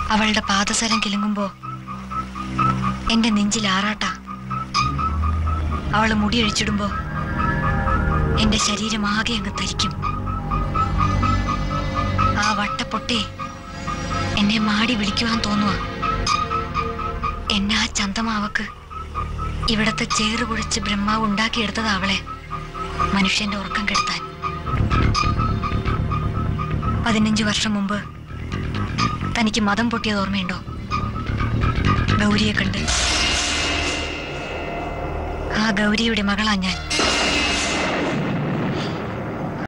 അവളുടെ പാദസരം കിലുങ്ങുമ്പോ എന്റെ നെഞ്ചിൽ ആറാട്ടാ അവള് മുടിയഴിച്ചിടുമ്പോ എന്റെ ശരീരം ആകെ അങ്ങ് തരിക്കും ആ വട്ടപ്പൊട്ടെ എന്നെ മാടി വിളിക്കുവാൻ തോന്നുക എന്നെ ആ ചന്തമാവക്ക് ഇവിടത്തെ ചേറ് കുഴിച്ച് ബ്രഹ്മാവ് ഉണ്ടാക്കിയെടുത്തത് അവളെ മനുഷ്യന്റെ ഉറക്കം കെടുത്താൻ പതിനഞ്ച് വർഷം മുമ്പ് തനിക്ക് മതം പൊട്ടിയത് ഓർമ്മയുണ്ടോ ഗൗരിയെ കണ്ട് ആ ഗൗരിയുടെ മകളാ ഞാൻ